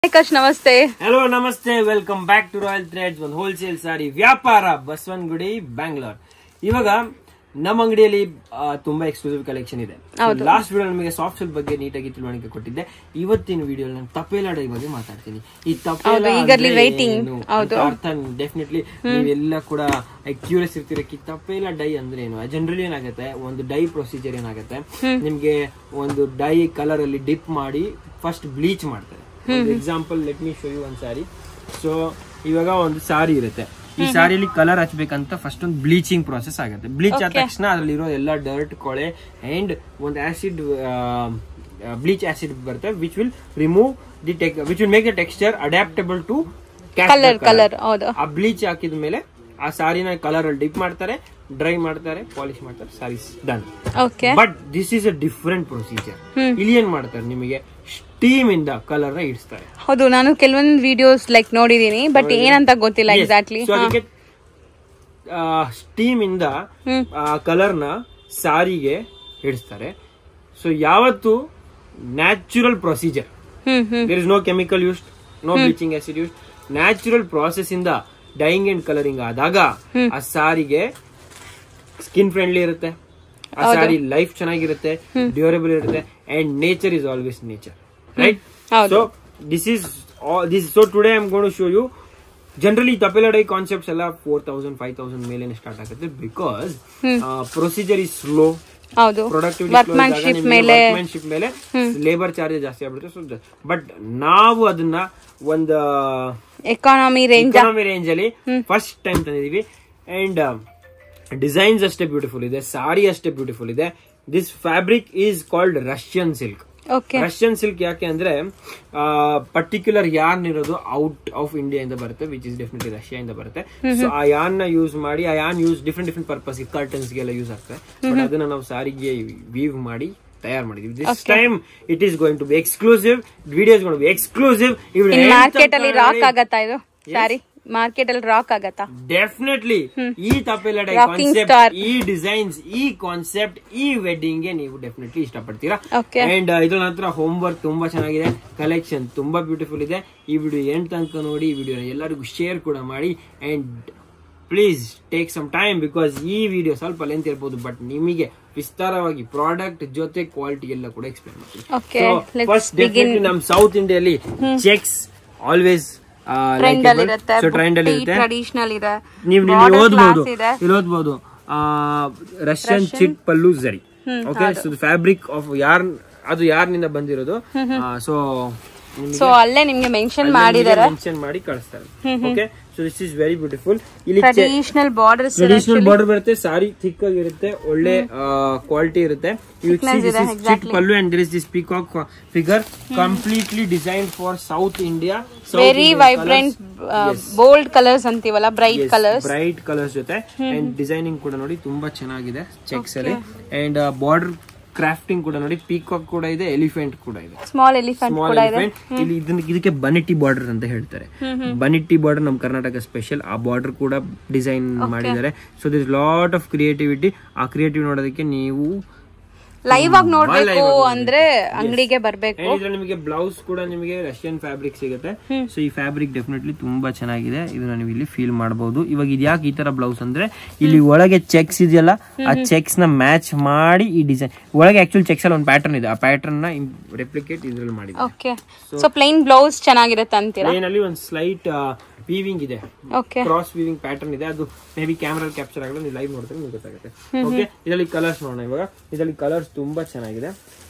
ಆಕಾಶ್ ನಮಸ್ತೆ ಹಲೋ ನಮಸ್ತೆ welcome back to royal threads ಒಂದು ಹೋಲ್ಸೇಲ್ ಸಾರಿ ವ್ಯಾಪಾರ ಬಸವನಗುಡಿ ಬ್ಯಾಂಗ್ಳೂರ್ ಇವಾಗ ನಮ್ಮ ಅಂಗಡಿಯಲ್ಲಿ ಆ, ತುಂಬಾ ಎಕ್ಸ್ಕ್ಲೂಸಿವ್ ಕಲೆಕ್ಷನ್ ಇದೆ ಲಾಸ್ಟ್ ವಿಡಿಯೋ ನಮಗೆ ಸಾಫ್ಟ್ ಸಿಲ್ಕ್ ಬಗ್ಗೆ ನೀಟಾಗಿ ತಿಳುವಳಿಕೆ ಕೊಟ್ಟಿದ್ದೆ ಇವತ್ತಿನ ವಿಡಿಯೋ ನಾನು ತಪೇಲ ಡೈ ಬಗ್ಗೆ ಮಾತಾಡ್ತೀನಿ ಈ ತಪೇಲ eagerly waiting. ಅರ್ಥ ಡೆಫಿನೆಟ್ಲಿ ನೀವೆಲ್ಲ ಕೂಡ ಕ್ಯೂರಿಯಸ್ ಇರ್ತಿರಕ್ಕೆ ತಪೇಲ ಡೈ ಅಂದ್ರೆ ಏನು ಜನರಲಿ ಏನಾಗುತ್ತೆ ಒಂದು ಡೈ ಪ್ರೊಸೀಜರ್ ಏನಾಗುತ್ತೆ ನಿಮ್ಗೆ ಒಂದು ಡೈ ಕಲರ್ ಅಲ್ಲಿ ಡಿಪ್ ಮಾಡಿ ಫಸ್ಟ್ ಬ್ಲೀಚ್ ಮಾಡ್ತಾರೆ example let me show you ಒಂದ್ ಸಾರಿ ಸೊ ಇವಾಗ ಒಂದು ಸಾರಿ ಇರುತ್ತೆ ಈ ಸಾರಿಯಲ್ಲಿ ಕಲರ್ ಹಚ್ಬೇಕಂತ ಫಸ್ಟ್ ಒಂದು ಬ್ಲೀಚಿಂಗ್ ಪ್ರಾಸೆಸ್ ಆಗುತ್ತೆ ಬ್ಲೀಚ್ ಆದ ತಕ್ಷಣ ಅದ್ರಲ್ಲಿರೋ ಎಲ್ಲ ಡರ್ಟ್ ಕೊಳೆ ಅಂಡ್ ಒಂದು ಆಸಿಡ್ ಬ್ಲೀಚ್ ಆಸಿಡ್ ಬರುತ್ತೆ which will remove the tech which will make the texture adaptable to colour colour ಹೌದು ಆ ಬ್ಲೀಚ್ ಹಾಕಿದ ಮೇಲೆ ಆ ಸಾರಿನ ಕಲರ್ ಅಲ್ಲಿ ಡಿಪ್ ಮಾಡ್ತಾರೆ ಡ್ರೈ ಮಾಡ್ತಾರೆ ಪಾಲಿಶ್ ಮಾಡ್ತಾರೆ sari done okay but this is a different procedure ಇಲ್ಲಿ ಏನ್ ಮಾಡ್ತಾರೆ ನಿಮಗೆ ಸ್ಟೀಮ್ ಇಂದ ಕಲರ್ ನ ಇಡಿಸ್ತಾರೆ ಹೌದು ನಾನು ಕೆಲವೊಂದು ವಿಡಿಯೋಸ್ ಲೈಕ್ ನೋಡಿದೀನಿ ಬಟ್ ಏನಂತ ಗೊತ್ತಿಲ್ಲ ಎಕ್ಸಾಕ್ಟ್ಲಿ ಸೊ ಅದಕ್ಕೆ ಸ್ಟೀಮ್ ಇಂದ ಹ್ಮ್. ಕಲರ್ ನ ಸಾರಿಗೆ ಇಡಿಸ್ತಾರೆ ಸೊ ಯಾವತ್ತು natural procedure hmm hmm there is no chemical used no bleaching acid used natural process ಇಂದ ಡೈಯಿಂಗ್ ಅಂಡ್ ಕಲರಿಂಗ್ ಆದಾಗ ಆ ಸಾರಿಗೆ ಸ್ಕಿನ್ ಫ್ರೆಂಡ್ಲಿ ಇರುತ್ತೆ ಆ ಸಾರಿ ಲೈಫ್ ಚೆನ್ನಾಗಿರುತ್ತೆ ಡ್ಯೂರಬಲ್ ಇರುತ್ತೆ and nature is always nature right ಹೌದು. So this is this so today I'm gonna show you generally ತಪೆಲ ಡೈ ಕಾನ್ಸೆಪ್ಟ್ಸ್ ಎಲ್ಲ ಫೋರ್ ತೌಸಂಡ್ ಫೈವ್ ತೌಸಂಡ್ ಮೇಲೆ ಸ್ಟಾರ್ಟ್ ಆಗುತ್ತೆ ಬಿಕಾಸ್ ಪ್ರೊಸೀಜರ್ ಇಸ್ ಸ್ಲೋ ಹೌದು ಪ್ರೊಡಕ್ಟಿವಿಟಿ ವರ್ಕ್ಮನ್ಶಿಪ್ ಮೇಲೆ workmanship ಮೇಲೆ labour charge ಜಾಸ್ತಿ ಆಗ್ಬಿಡುತ್ತೆ ಸೊ ಬಟ್ ನಾವು ಅದನ್ನ ಒಂದು ಎಕಾನಮಿ ರೇಂಜ್ ಎಕಾನಮಿ ರೇಂಜ್ ಅಲ್ಲಿ ಫಸ್ಟ್ ಟೈಮ್ ತಂದಿದೀವಿ ಅಂಡ್ ಡಿಸೈನ್ಸ್ ಅಷ್ಟೇ ಬ್ಯೂಟಿಫುಲ್ ಇದೆ ಸಾರಿ ಅಷ್ಟೇ ಬ್ಯೂಟಿಫುಲ್ ಇದೆ this fabric is called Russian silk okay Russian silk ಯಾಕೆ ಅಂದ್ರೆ ಪರ್ಟಿಕ್ಯುಲರ್ ಯಾರ್ನ್ ಇರೋದು ಔಟ್ ಆಫ್ ಇಂಡಿಯಾ ಇಂದ ಬರುತ್ತೆ ವಿಚ್ ಇಸ್ ಡೆಫಿನೆಟ್ಲಿ ರಷ್ಯಾ ಇಂದ ಬರುತ್ತೆ ಸೊ ಆ ಯಾರ್ನ್ ನ ಯೂಸ್ ಮಾಡಿ ಆ yarn use different different purpose curtains ಗೆಲ್ಲ ಯೂಸ್ ಆಗ್ತದೆ ಬಟ್ ಅದನ್ನ ನಾವು ಸಾರಿಗೆ ವೀವ್ ಮಾಡಿ ತಯಾರು ಮಾಡಿದೀವಿ this time it is going to be exclusive videos be exclusive in market ಅಲ್ಲಿ ರಾಕ್ ಆಗತ್ತಾ ಇದು ಸಾರಿ ಮಾರ್ಕೆಟ್ ಅಲ್ಲಿ ರಾಕ್ ಆಗತ್ತಾ ಡೆಫಿನೆಟ್ಲಿ ಈ ತಪೆಲ ಡೈ Rocking ಕಾನ್ಸೆಪ್ಟ್ star. ಈ ಡಿಸೈನ್ಸ್ ಈ ಕಾನ್ಸೆಪ್ಟ್ ಈ ವೆಡ್ಡಿಂಗ್ ಗೆ ನೀವು ಡೆಫಿನೆಟ್ಲಿ ಇಷ್ಟಪಡ್ತೀರಾ Okay. ಅಂಡ್ ಇದ್ರ ನಂತರ ಹೋಮ್ ವರ್ಕ್ ತುಂಬಾ ಚೆನ್ನಾಗಿದೆ ಕಲೆಕ್ಷನ್ ತುಂಬಾ ಬ್ಯೂಟಿಫುಲ್ ಇದೆ ಈ ವಿಡಿಯೋ ಎಂಡ್ ತನಕ ನೋಡಿ ಈ ವಿಡಿಯೋ ಎಲ್ಲರಿಗೂ ಶೇರ್ ಕೂಡ ಮಾಡಿ and please take some time because ಈ ವಿಡಿಯೋ ಸ್ವಲ್ಪ ಲೆಂತ್ ಇರ್ಬೋದು ಬಟ್ ನಿಮಗೆ ವಿಸ್ತಾರವಾಗಿ ಪ್ರಾಡಕ್ಟ್ ಜೊತೆ ಕ್ವಾಲಿಟಿ ಎಲ್ಲ ಕೂಡ ಎಕ್ಸ್ಪ್ಲೇನ್ ಮಾಡ್ತೀನಿ Okay, let's ಫಸ್ಟ್ ಡೆಫಿನೆಟ್ಲಿ ನಮ್ ಸೌತ್ ಇಂಡಿಯಲ್ಲಿ ಚೆಕ್ಸ್ ಆಲ್ವೇಸ್ ಟ್ರೆಂಡ್ ಅಲ್ಲಿ ಇರುತ್ತೆ ಸೊ ಟ್ರೆಂಡ್ ಅಲ್ಲಿ ಇರುತ್ತೆ ಟ್ರೆಡಿಷನಲ್ ಇದೆ ನೀವು ನೀವು Border ಓದ್ಬೋದು class ಇದೆ ಇಲ್ಲಿ ಓದ್ಬೋದು ರಷ್ಯನ್ ಚಿಟ್ ಪಲ್ಲು ಜರಿ ಓಕೆ ಸೊ ಫ್ಯಾಬ್ರಿಕ್ ಆಫ್ ಯಾರ್ ಅದು ಯಾರ್ನಿಂದ ಬಂದಿರೋದು ಸೊ ಸೊ ಅಲ್ಲೇ ನಿಮ್ಗೆ ಮೆನ್ಷನ್ ಮಾಡಿದಾರೆ ಮೆನ್ಷನ್ ಮಾಡಿ ಕಳಿಸ್ತಾರೆ okay so this is very beautiful ಇಲ್ಲಿ ಟ್ರೆಡಿಷನಲ್ ಬಾರ್ಡರ್ಸ್ ಟ್ರೆಡಿಷನಲ್ ಬಾರ್ಡರ್ ಬರುತ್ತೆ ಸಾರಿ ಥಿಕ್ ಆಗಿರುತ್ತೆ ಒಳ್ಳೆ ಕ್ವಾಲಿಟಿ ಇರುತ್ತೆ ಚಿಟ್ pallu and this this peacock figure completely design for South India very vibrant bold colours ಅಂತೀವಲ್ಲ ಬ್ರೈಟ್ ಕಲರ್ಸ್ ಬ್ರೈಟ್ ಕಲರ್ಸ್ ಜೊತೆ ಅಂಡ್ ಡಿಸೈನಿಂಗ್ ಕೂಡ ನೋಡಿ ತುಂಬಾ ಚೆನ್ನಾಗಿದೆ ಚೆಕ್ಸ್ ಅಲ್ಲಿ ಅಂಡ್ ಬಾರ್ಡರ್ ಕ್ರಾಫ್ಟಿಂಗ್ ಕೂಡ ನೋಡಿ ಪೀಕಾಕ್ ಕೂಡ ಇದೆ ಎಲಿಫೆಂಟ್ ಕೂಡ ಇದೆ ಸ್ಮಾಲ್ ಎಲಿಫೆಂಟ್ ಸ್ಮಾಲ್ ಎಲಿಫೆಂಟ್ ಇಲ್ಲಿ ಇದನ್ನ ಇದಕ್ಕೆ ಬನಿಟಿ ಬಾರ್ಡರ್ ಅಂತ ಹೇಳ್ತಾರೆ ಬನಿಟಿ ಬಾರ್ಡರ್ ನಮ್ಮ ಕರ್ನಾಟಕ ಸ್ಪೆಷಲ್ ಆ ಬಾರ್ಡರ್ ಕೂಡ ಡಿಸೈನ್ ಮಾಡಿದ್ದಾರೆ so this lot of creativity ಆ ಕ್ರಿಯೇಟಿವ್ ನೋಡೋದಕ್ಕೆ ನೀವು ಲೈವ್ ಆಗಿ ನೋಡ್ಬೇಕು ಅಂದ್ರೆ ಅಂಗಡಿಗೆ ಬರ್ಬೇಕು And ಇದ್ರಲ್ಲಿ ನಿಮಗೆ ಬ್ಲೌಸ್ ಕೂಡ ನಿಮಗೆ ರಷ್ಯನ್ ಫ್ಯಾಬ್ರಿಕ್ ಸಿಗುತ್ತೆ ಸೊ ಈ ಫ್ಯಾಬ್ರಿಕ್ ಡೆಫಿನೆಟ್ಲಿ ತುಂಬಾ ಚೆನ್ನಾಗಿದೆ ಇದನ್ನ ನೀವು ಇಲ್ಲಿ ಫೀಲ್ ಮಾಡಬಹುದು ಇವಾಗ ಇದ್ಯಾಕೆ ಈ ತರ ಬ್ಲೌಸ್ ಅಂದ್ರೆ ಇಲ್ಲಿ ಒಳಗೆ ಚೆಕ್ಸ್ ಇದೆಯಲ್ಲ ಆ ಚೆಕ್ಸ್ ನ ಮ್ಯಾಚ್ ಮಾಡಿ ಈ ಡಿಸೈನ್ ಒಳಗೆ ಆಕ್ಚುಲಿ ಚೆಕ್ಸ್ ಅಲ್ಲಿ ಒಂದು ಪ್ಯಾಟರ್ನ್ ಇದೆ ಆ ಪ್ಯಾಟರ್ನ್ ನ ರೆಪ್ಲಿಕೇಟ್ ಇದ್ರಲ್ಲಿ ಮಾಡಿದೆ ಓಕೆ ಸೊ ಪ್ಲೈನ್ ಬ್ಲೌಸ್ ಚೆನ್ನಾಗಿರುತ್ತೆ ಅಂತೀರಾ ಏನಲ್ಲಿ ಒಂದು ಸ್ಲೈಟ್ ವೀವಿಂಗ್ ಇದೆ ಓಕೆ ಕ್ರಾಸ್ ವೀವಿಂಗ್ ಪ್ಯಾಟರ್ನ್ ಇದೆ ಅದು ಮೇ ಬಿ ಕ್ಯಾಮ್ರಾ ಕ್ಯಾಪ್ಚರ್ ಆಗಲ್ಲ ನೀವು ಲೈವ್ ನೋಡಿದ್ರೆ ನಿಮ್ಗೆ ಗೊತ್ತಾಗುತ್ತೆ ಓಕೆ ಇದರಲ್ಲಿ ಕಲರ್ಸ್ ನೋಡೋಣ ಇವಾಗ ಇದರಲ್ಲಿ ಕಲರ್ಸ್ ತುಂಬಾ ಚೆನ್ನಾಗಿದೆ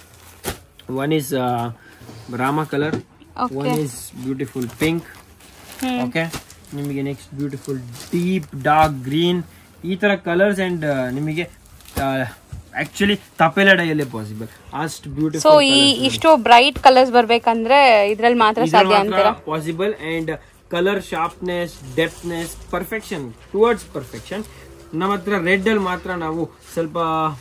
one is Rama colour one is beautiful pink okay ನಿಮಗೆ next beautiful deep dark green ಈ ತರ ಕಲರ್ಸ್ ಅಂಡ್ ನಿಮಗೆ ಆಕ್ಚುಲಿ ತಪೆಲ ಡೈಯಲ್ಲೇ ಪಾಸಿಬಲ್ ಅಷ್ಟು ಸೊ ಬ್ಯೂಟಿಫುಲ್ ಈ ಇಷ್ಟು ಬ್ರೈಟ್ ಕಲರ್ಸ್ ಬರ್ಬೇಕಂದ್ರೆ ಇದ್ರಲ್ಲಿ ಮಾತ್ರ ಸಾಧ್ಯ ಅಂತೀರಾ possible and colour sharpness depthness perfection towards perfection ನಮ್ಮ ಹತ್ರ ರೆಡ್ ಅಲ್ಲಿ ಮಾತ್ರ ನಾವು ಸ್ವಲ್ಪ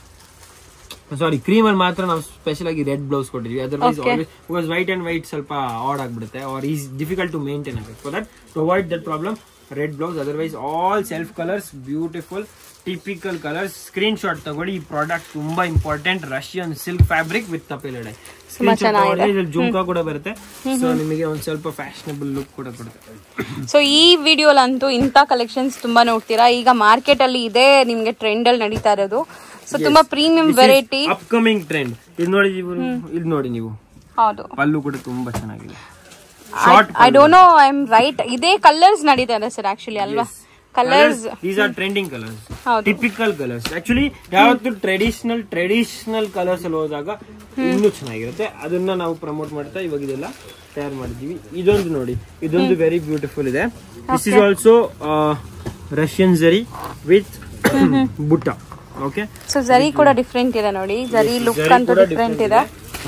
ಸಾರಿ ಕ್ರೀಮ್ ಅಲ್ಲಿ ಮಾತ್ರ ನಾವು ಸ್ಪೆಷಲ್ ಆಗಿ ರೆಡ್ ಬ್ಲೌಸ್ ಕೊಟ್ಟಿದ್ವಿ otherwise always because white and white ಸ್ವಲ್ಪ ಆಡ್ ಆಗ್ಬಿಡುತ್ತೆ are is difficult to maintain ಆಗಬೇಕು for that to avoid that problem red blouse otherwise all self colours beautiful typical colours screen shot ತಗೊಳ್ಳಿ ಈ product ತುಂಬಾ important Russian silk fabric with ತಪೇಲಡೆ screen shot ತಗೊಳ್ಳಿ ಇದ್ರಲ್ಲಿ ಜುಮ್ಕಾ ಕೂಡ ಬರುತ್ತೆ ಸೊ ನಿಮಗೆ ಒಂದ್ ಸ್ವಲ್ಪ ಫ್ಯಾಷನಬಲ್ ಲುಕ್ ಕೂಡ ಕೊಡುತ್ತೆ ಸೊ ಈ ವಿಡಿಯೋಲಂತೂ ಇಂಥ ಕಲೆಕ್ಷನ್ಸ್ ತುಂಬಾ ನೋಡ್ತೀರಾ ಈಗ ಮಾರ್ಕೆಟ್ ಅಲ್ಲಿ ಇದೇ ನಿಮ್ಗೆ ಟ್ರೆಂಡ್ ಅಲ್ಲಿ ನಡೀತಾ ಇರೋದು ಸೊ ತುಂಬಾ ಪ್ರೀಮಿಯಂ ವೆರೈಟಿ ಅಪ್ಕಮಿಂಗ್ ಟ್ರೆಂಡ್ ಇದು ನೋಡಿ ನೀವು ಇದು ನೋಡಿ ನೀವು ಹೌದು ಪಲ್ಲು ಕೂಡ ತುಂಬಾ ಚೆನ್ನಾಗಿದೆ I don't know I am right ಇದೇ ಕಲರ್ಸ್ ನಡೀತಾ ಇದೆ ಸರ್ ಆಕ್ಚುಲಿ ಅಲ್ವಾ colours these are trending colours ಹೌದು. ಟಿಪಿಕಲ್ ಕಲರ್ಸ್ ಆಕ್ಚುಲಿ ಯಾವತ್ತು ಟ್ರೆಡಿಷನಲ್ ಟ್ರೆಡಿಷನಲ್ ಕಲರ್ಸ್ ಅಲ್ಲಿ ಹೋದಾಗ ಇನ್ನೂ ಚೆನ್ನಾಗಿರುತ್ತೆ ಅದನ್ನ ನಾವು ಪ್ರಮೋಟ್ ಮಾಡ್ತಾ ಇವಾಗ ಇದೆಲ್ಲ ತಯಾರು ಮಾಡಿದೀವಿ ಇದೊಂದು ನೋಡಿ ಇದೊಂದು ವೆರಿ ಬ್ಯೂಟಿಫುಲ್ ಇದೆ this is also Russian zari with butta okay so zari ಕೂಡ ಡಿಫ್ರೆಂಟ್ ಇದೆ ನೋಡಿ ಜರಿ ಲುಕ್ ಅಂತೂ ಡಿಫ್ರೆಂಟ್ ಇದೆ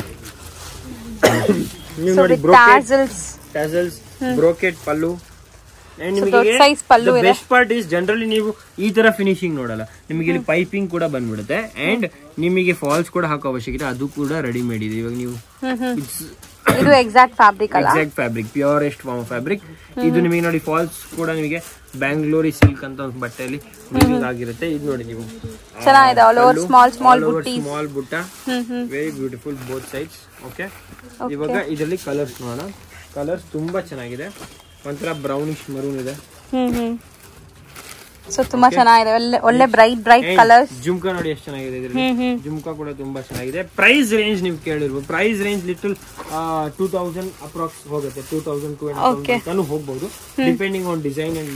ನೀವು ಸೊ ನೋಡಿ with brocade tassels tassels brocade pallu And ನಿಮಗೆ ದೊಡ್ಡ size ಪಲ್ಲು ಇದೆ. ಬೆಸ್ಟ್ ಪಾರ್ಟ್ ಇಸ್ ಜನರಲಿ ನೀವು ಈ ತರ ಫಿನಿಶಿಂಗ್ ನೋಡಲ್ಲ ನಿಮಗೆ ಇಲ್ಲಿ ಪೈಪಿಂಗ್ ಕೂಡ ಬಂದ್ಬಿಡುತ್ತೆ ಅಂಡ್ ನಿಮಗೆ ಫಾಲ್ಸ್ ಕೂಡ ಹಾಕೋ ಅವಶ್ಯಕತೆ ಅದು ಕೂಡ ರೆಡಿಮೇಡ್ ಇದೆ ಇವಾಗ ನೀವು ಇದು ಎಕ್ಸಾಕ್ಟ್ ಫ್ಯಾಬ್ರಿಕ್ ಅಲ್ಲ exact fabric purest form fabric ಇದು ನಿಮಗೆ ನೋಡಿ ಫಾಲ್ಸ್ ಕೂಡ ನಿಮಗೆ ಬ್ಯಾಂಗ್ಳೂರಿ ಸಿಲ್ಕ್ ಅಂತ ಒಂದು ಬಟ್ಟೆಯಲ್ಲಿ weaving ಆಗಿರುತ್ತೆ ಇದು ನೋಡಿ ನೀವು ಚೆನ್ನಾಗಿದೆ all over small small butti small butta very beautiful both sides okay ಇವಾಗ ಇದರಲ್ಲಿ ಕಲರ್ಸ್ ನೋಡೋಣ ಕಲರ್ಸ್ ತುಂಬಾ ಚೆನ್ನಾಗಿದೆ ಒಂಥರ ಬ್ರೌನಿಶ್ ಮರೂನ್ ಇದೆ ಹ್ಮ್ ಹ್ಮ್ ಸೊ ತುಂಬಾ ಚೆನ್ನಾಗಿದೆ ಒಳ್ಳೆ ಒಳ್ಳೆ ಬ್ರೈಟ್ ಬ್ರೈಟ್ ಕಲರ್ಸ್ ಜುಮ್ಕಾ ನೋಡಿ ಎಷ್ಟು ಚೆನ್ನಾಗಿದೆ ಇದರಲ್ಲಿ ಹ್ಮ್ ಹ್ಮ್ ಜುಮ್ಕಾ ಕೂಡ ತುಂಬಾ ಚೆನ್ನಾಗಿದೆ ಪ್ರೈಸ್ ರೇಂಜ್ ನೀವು ಕೇಳಿರ್ಬೋದು price range little two thousand approx ಹೋಗುತ್ತೆ ಟೂ ತೌಸಂಡ್ ಟೂ ಅಂಡ್ ಹೋಗ್ಬೋದು depending on design and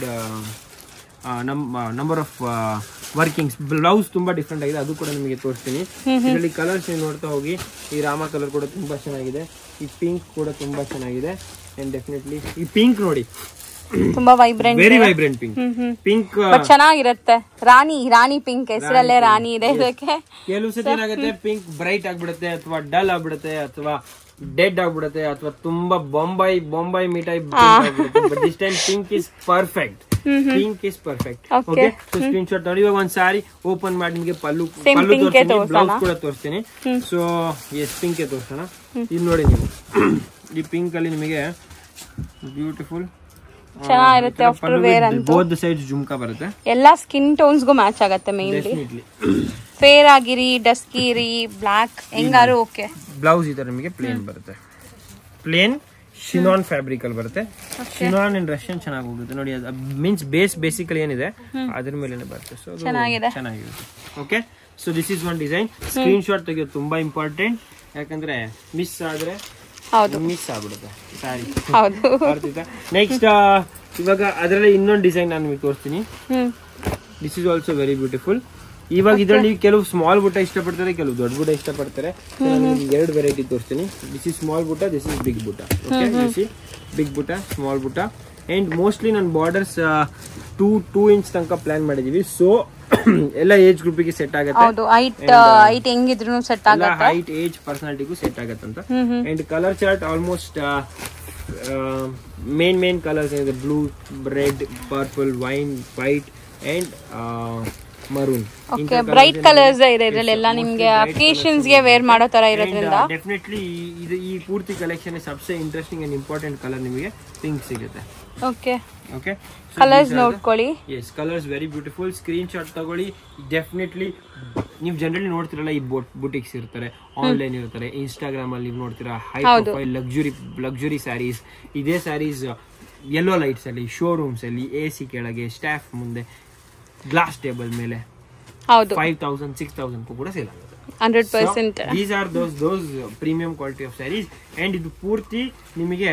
number of workings blouse ತುಂಬಾ ಡಿಫ್ರೆಂಟ್ ಆಗಿದೆ ಅದು ಕೂಡ ನಿಮಗೆ ತೋರಿಸ್ತೀನಿ ಇದರಲ್ಲಿ ಕಲರ್ಸ್ ನೀವು ನೋಡ್ತಾ ಹೋಗಿ ಈ ರಾಮ ಕಲರ್ ಕೂಡ ತುಂಬಾ ಚೆನ್ನಾಗಿದೆ ಈ ಪಿಂಕ್ ಕೂಡ ತುಂಬಾ ಚೆನ್ನಾಗಿದೆ ಅಂಡ್ ಡೆಫಿನೆಟ್ಲಿ ಈ ಪಿಂಕ್ ನೋಡಿ ತುಂಬಾ vibrant very vibrant pink hmm hmm pink but ಚೆನ್ನಾಗಿರುತ್ತೆ ರಾಣಿ ರಾಣಿ ಪಿಂಕ್ ಹೆಸರಲ್ಲೇ ರಾಣಿ ಇದೆ ಇದಕ್ಕೆ ಕೆಲವು ಸತಿ ಏನಾಗುತ್ತೆ ಪಿಂಕ್ ಬ್ರೈಟ್ ಆಗ್ಬಿಡುತ್ತೆ ಅಥವಾ ಡಲ್ ಆಗ್ಬಿಡುತ್ತೆ ಅಥವಾ ಡೆಡ್ ಆಗ್ಬಿಡುತ್ತೆ ಅಥವಾ ತುಂಬಾ ಬೊಂಬೈ ಬೊಂಬೈ ಮಿಠಾಯಿ but this time pink is perfect pink is perfect Okay. Okay so screen shot ನೋಡಿ ಇವಾಗ ಒಂದ್ ಸಾರಿ ಓಪನ್ ಮಾಡಿ ನಿಮಗೆ ಪಲ್ಲು Same ಪಲ್ಲು pink ಏ ತೋರಿಸ್ತೀನಿ ತೋರ್ಸೋಣ? ಬ್ಲೌಸ್ ಕೂಡ ತೋರಿಸ್ತೀನಿ ಸೊ ಎಸ್ ಪಿಂಕ್ ತೋರಿಸೋಣ ಇದು ನೋಡಿ ನೀವು ಈ ಪಿಂಕ್ ಅಲ್ಲಿ ನಿಮಗೆ ಬ್ಯೂಟಿಫುಲ್ ಚೆನ್ನಾಗಿರುತ್ತೆ ಆಫ್ಟರ್ ವೇರ್ ಅಂತ ಬೋತ್ ಸೈಡ್ ಜುಮ್ಕಾ ಬರುತ್ತೆ ಎಲ್ಲಾ ಸ್ಕಿನ್ ಟೋನ್ಸ್ಗೂ ಮ್ಯಾಚ್ ಆಗತ್ತೆ ಮೇನ್ಲಿ ಡೆಫಿನೆಟ್ಲಿ ಫೇರ್ ಆಗಿರಿ ಡಸ್ಕಿ ಇರಿ ಬ್ಲಾಕ್ ಹೆಂಗಾರು ಓಕೆ ಬ್ಲೌಸ್ ಈ ತರ ನಿಮಗೆ ಪ್ಲೇನ್ ಬರುತ್ತೆ ಪ್ಲೇನ್ ಶಿನಾನ್ ಫ್ಯಾಬ್ರಿಕ್ ಅಲ್ಲಿ ಬರುತ್ತೆ ಶಿನಾನ್ ಅಂಡ್ ರಷ್ಯನ್ ಚೆನ್ನಾಗಿ ಹೋಗುತ್ತೆ ನೋಡಿ ಅದು ಮೀನ್ಸ್ ಬೇಸ್ ಬೇಸಿಕಲಿ ಏನಿದೆ ಅದ್ರ ಮೇಲೆ ಬರುತ್ತೆ ಸೊ ಚೆನ್ನಾಗಿದೆ. ಚೆನ್ನಾಗಿರುತ್ತೆ okay so this is one design screen shot ತೆಗೆಯೋದು ತುಂಬಾ ಇಂಪಾರ್ಟೆಂಟ್ ಯಾಕಂದ್ರೆ ಮಿಸ್ ಆದ್ರೆ ಹೌದು ಮಿಸ್ ಆಗ್ಬಿಡುತ್ತೆ ಸಾರಿ ಹೌದು ನೆಕ್ಸ್ಟ್ ಇವಾಗ ಅದರಲ್ಲಿ ಇನ್ನೊಂದು ಡಿಸೈನ್ ನಾನು ನಿಮಗೆ ತೋರಿಸ್ತೀನಿ hmm this is also very beautiful ಇವಾಗ ಇದರಲ್ಲಿ ಕೆಲವು ಸ್ಮಾಲ್ ಬುಟ್ಟ ಇಷ್ಟಪಡ್ತಾರೆ ಕೆಲವು ದೊಡ್ಡ ಬುಟ್ಟ ಇಷ್ಟಪಡ್ತಾರೆ So, ನಾನು ನಿಮ್ಗೆ ಎರಡು ವೆರೈಟಿ ತೋರಿಸ್ತೀನಿ this is small butta this is big butta okay this is big butta small butta and mostly ನನ್ನ ಬಾರ್ಡರ್ಸ್ ಟೂ ಟೂ ಇಂಚ್ ತನಕ ಪ್ಲಾನ್ ಮಾಡಿದೀವಿ ಸೊ ಎಲ್ಲ ಏಜ್ ಗ್ರೂಪಿಗೆ ಸೆಟ್ ಆಗುತ್ತೆ ಹೌದು ಹೈಟ್ ಹೈಟ್ ಹೆಂಗಿದ್ರು ಸೆಟ್ ಎಲ್ಲ ಆಗತ್ತೆ ಹೈಟ್ ಏಜ್ ಪರ್ಸನಾಲಿಟಿಗೂ ಸೆಟ್ ಆಗತ್ತಂತ and colour chart almost main main colours ಏನಿದೆ blue red purple wine white and maroon okay bright colours ಇದೆ ಇದ್ರಲ್ಲೆಲ್ಲ ನಿಮ್ಗೆ ಅಕೇಶನ್ಸ್ ಗೆ ವೇರ್ ಮಾಡೋ ತರ ಇರೋದ್ರಿಂದ ಡೆಫಿನೆಟ್ಲಿ ಇದು ಈ ಪೂರ್ತಿ ಕಲೆಕ್ಷನ್ ಸಬ್ಸೆ ಇಂಟ್ರೆಸ್ಟಿಂಗ್ ಅಂಡ್ ಇಂಪಾರ್ಟೆಂಟ್ ಕಲರ್ ನಿಮಗೆ ಪಿಂಕ್ ಸಿಗುತ್ತೆ ಓಕೆ ಓಕೆ ಕಲರ್ಸ್ ನೋಡ್ಕೊಳ್ಳಿ yes colours very beautiful screen shot ತಗೊಳ್ಳಿ ಡೆಫಿನೆಟ್ಲಿ ನೀವು ಜನರಲಿ ನೋಡ್ತಿರಲ್ಲ ಈ ಬುಟಿಕ್ಸ್ ಇರ್ತಾರೆ ಆನ್ಲೈನ್ ಇರ್ತಾರೆ ಇನ್ಸ್ಟಾಗ್ರಾಮ್ ಅಲ್ಲಿ ನೀವು ನೋಡ್ತೀರಾ high profile luxury luxury saris ಇದೇ ಸ್ಯಾರೀಸ್ ಯೆಲ್ಲೋ ಲೈಟ್ಸ್ ಅಲ್ಲಿ ಶೋರೂಮ್ಸ್ ಅಲ್ಲಿ ಎ ಸಿ ಕೆಳಗೆ ಸ್ಟಾಫ್ ಮುಂದೆ ಗ್ಲಾಸ್ ಟೇಬಲ್ ಮೇಲೆ ಹೌದು ಫೈವ್ ತೌಸಂಡ್ ಸಿಕ್ಸ್ ತೌಸಂಡ್ ಕೂಡ ಸೇಲ್ ಆಗುತ್ತೆ hundred percent these are those those premium quality of saris and ಇದು ಪೂರ್ತಿ ನಿಮಗೆ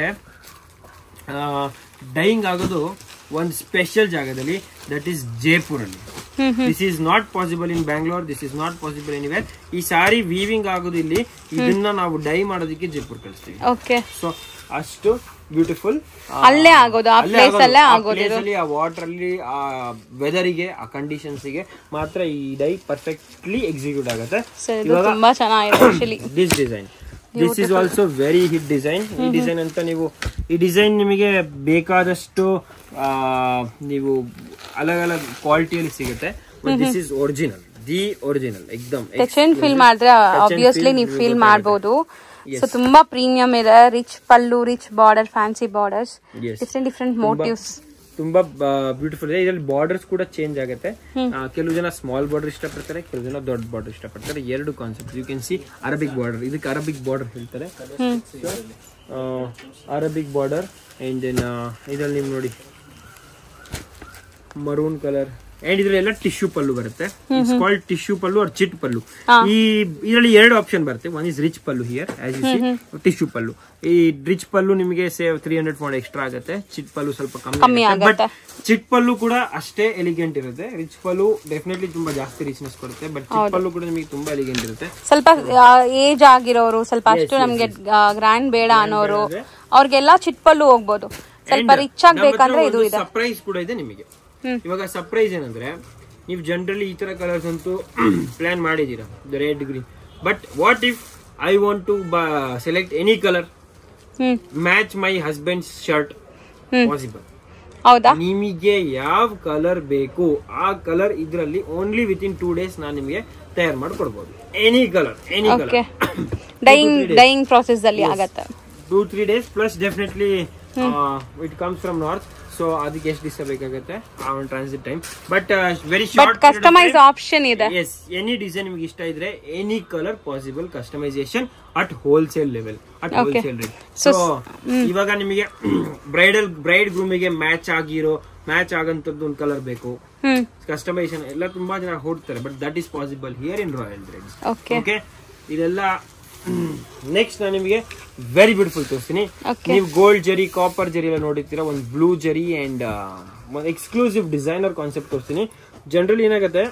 ಡೈಯಿಂಗ್ ಆಗೋದು ಒಂದು ಸ್ಪೆಷಲ್ ಜಾಗದಲ್ಲಿ ದಟ್ ಈಸ್ ಜೈಪುರ್ ಅಲ್ಲಿ this is not possible in Bangalore this is not possible anywhere ಈ ಸಾರಿ ವೀವಿಂಗ್ ಆಗೋದು ಇಲ್ಲಿ ಇದನ್ನ ನಾವು ಡೈ ಮಾಡೋದಕ್ಕೆ ಜೈಪುರ್ ಕಳಿಸ್ತೀವಿ ಓಕೆ ಸೊ ಅಷ್ಟು ಬ್ಯೂಟಿಫುಲ್ ಅಲ್ಲೇ ಆಗೋದು ಆ ಪ್ಲೇಸ್ ಅಲ್ಲೇ ಆಗೋದು ಇದು ಅಲ್ಲಿ ಆ ವಾಟರ್ ಅಲ್ಲಿ ಆ ವೆದರಿಗೆ ಆ ಕಂಡೀಷನ್ಸ್ ಗೆ ಮಾತ್ರ ಈ ಡೈ ಪರ್ಫೆಕ್ಟ್ಲಿ ಎಕ್ಸಿಕ್ಯೂಟ್ ಆಗುತ್ತೆ ಸರ್ ಇದು ತುಂಬಾ ಚೆನ್ನಾಗಿದೆ actually this design this is also very hit design ಈ ಡಿಸೈನ್ ಅಂತ ನೀವು ಈ ಡಿಸೈನ್ ನಿಮಗೆ ಬೇಕಾದಷ್ಟು ಆ, ನೀವು ಅಲಗ್ ಅಲಗ್ ಕ್ವಾಲಿಟಿಯಲ್ಲಿ ಸಿಗುತ್ತೆ this is original the original ಎಕ್ದಮ್ ಟೆಕ್ಸ್ಚರ್ ಫೀಲ್ ಮಾಡಿದ್ರೆ ಆಬ್ವಿಯಸ್ಲಿ ನೀವು ಫೀಲ್ ಮಾಡಬಹುದು ಸೊ ತುಂಬಾ ಪ್ರೀಮಿಯಂ ಇದೆ rich pallu rich border fancy borders Yes. Different different motifs ತುಂಬಾ ಬ್ಯೂಟಿಫುಲ್ ಇದೆ ಇದರಲ್ಲಿ ಬಾರ್ಡರ್ಸ್ ಕೂಡ ಚೇಂಜ್ ಆಗುತ್ತೆ ಆ, ಕೆಲವು ಜನ ಸ್ಮಾಲ್ ಬಾರ್ಡರ್ ಇಷ್ಟಪಡ್ತಾರೆ ಕೆಲವು ಜನ ದೊಡ್ಡ ಬಾರ್ಡರ್ ಇಷ್ಟಪಡ್ತಾರೆ ಎರಡು concept you can see Arabic border ಇದಕ್ಕೆ ಅರಬಿಕ್ ಬಾರ್ಡರ್ ಹೇಳ್ತಾರೆ ಅರಬಿಕ್ ಬಾರ್ಡರ್ ಅಂಡ್ ದೆನ್ ಇದ್ರಲ್ಲಿ ನೀವು ನೋಡಿ ಮರೂನ್ ಕಲರ್ ಅಂಡ್ ಇದ್ರಲ್ಲೆಲ್ಲ ಟಿಶ್ಯೂ ಪಲ್ಲು ಬರುತ್ತೆ it's called tissue pallu or chit pallu ಈ ಇದರಲ್ಲಿ ಎರಡು ಆಪ್ಷನ್ ಬರುತ್ತೆ one is rich pallu here as you see tissue pallu ಈ ರಿಚ್ ಪಲ್ಲು ನಿಮಗೆ ಸೇವ್ ತ್ರೀ ಹಂಡ್ರೆಡ್ ಫೋನ್ ಎಕ್ಸ್ಟ್ರಾ ಆಗುತ್ತೆ ಚಿಟ್ ಪಲ್ಲು ಸ್ವಲ್ಪ ಕಮ್ಮಿ ಬಟ್ ಚಿಟ್ ಪಲ್ಲು ಕೂಡ ಅಷ್ಟೇ ಎಲಿಗೆಂಟ್ ಇರುತ್ತೆ ರಿಚ್ ಪಲ್ಲು ಡೆಫಿನೆಟ್ಲಿ ತುಂಬಾ ಜಾಸ್ತಿ ರಿಚ್ನೆಸ್ ಕೊಡುತ್ತೆ ಬಟ್ ಚಿಟ್ ಪಲ್ಲು ಕೂಡ ನಿಮಗೆ ತುಂಬಾ ಎಲಿಗೆಂಟ್ ಇರುತ್ತೆ ಸ್ವಲ್ಪ ಏಜ್ ಆಗಿರೋರು ಸ್ವಲ್ಪ ಅಷ್ಟು ನಮ್ಗೆ ಗ್ರ್ಯಾಂಡ್ ಬೇಡ ಅನ್ನೋರು ಅವ್ರಿಗೆಲ್ಲ ಚಿಟ್ಪಲ್ಲು ಹೋಗ್ಬೋದು ಸ್ವಲ್ಪ ರಿಚ್ ಆಗ್ಬೇಕಂದ್ರೆ ಇದು ಇದೆ ಸರ್ಪ್ರೈಸ್ ಕೂಡ ಇದೆ ನಿಮಗೆ ಹ್ಮ್. ಇವಾಗ ಸರ್ಪ್ರೈಸ್ ಏನಂದ್ರೆ ನೀವು ಜನರಲಿ ಈ ತರ ಕಲರ್ಸ್ ಅಂತೂ ಪ್ಲಾನ್ ಮಾಡಿದೀರಾ red green but what if I want to select any colour hmm match my husband shirt hmm. Possible ಹೌದಾ ನಿಮಗೆ ಯಾವ ಕಲರ್ ಬೇಕು ಆ ಕಲರ್ ಇದರಲ್ಲಿ only with in two days ನಾನು ನಿಮಗೆ ತಯಾರು ಮಾಡಿ ಕೊಡ್ಬೋದು any colour any okay colour dyeing dyeing process ಅಲ್ಲಿ ಆಗತ್ತೆ two three days plus definitely it comes from north so ಅದಕ್ಕೆ ಎಷ್ಟು ದಿವಸ ಬೇಕಾಗುತ್ತೆ ಆ ಒಂದು transit time but very but short customise option ಇದೆ ಎಸ್ ಎನಿ ಡಿಸೈನ್ ನಿಮ್ಗೆ ಇಷ್ಟ ಇದ್ರೆ any colour possible customisation at wholesale level at wholesale rate so ಇವಾಗ ನಿಮಗೆ ಬ್ರೈಡಲ್ ಬ್ರೈಡ್ ಗ್ರೂಮಿಗೆ ಮ್ಯಾಚ್ ಆಗಿರೋ ಮ್ಯಾಚ್ ಆಗಂತದ್ದು ಒಂದು ಕಲರ್ ಬೇಕು ಹ್ಮ್ ಕಸ್ಟಮೈಸೇಷನ್ ಎಲ್ಲ ತುಂಬಾ ಜನ ಹೊಡ್ತಾರೆ but that is possible here in royal reds okay okay ಇದೆಲ್ಲ ನೆಕ್ಸ್ಟ್ ನಾನು ನಿಮಗೆ ವೆರಿ ಬ್ಯೂಟಿಫುಲ್ ತೋರಿಸ್ತೀನಿ Okay. ನೀವು ಗೋಲ್ಡ್ ಜರಿ ಕಾಪರ್ ಜರಿ ಎಲ್ಲ ನೋಡಿರ್ತೀರಾ ಒಂದು blue zari and exclusive designer concept ತೋರಿಸ್ತೀನಿ ಜನರಲಿ ಏನಾಗುತ್ತೆ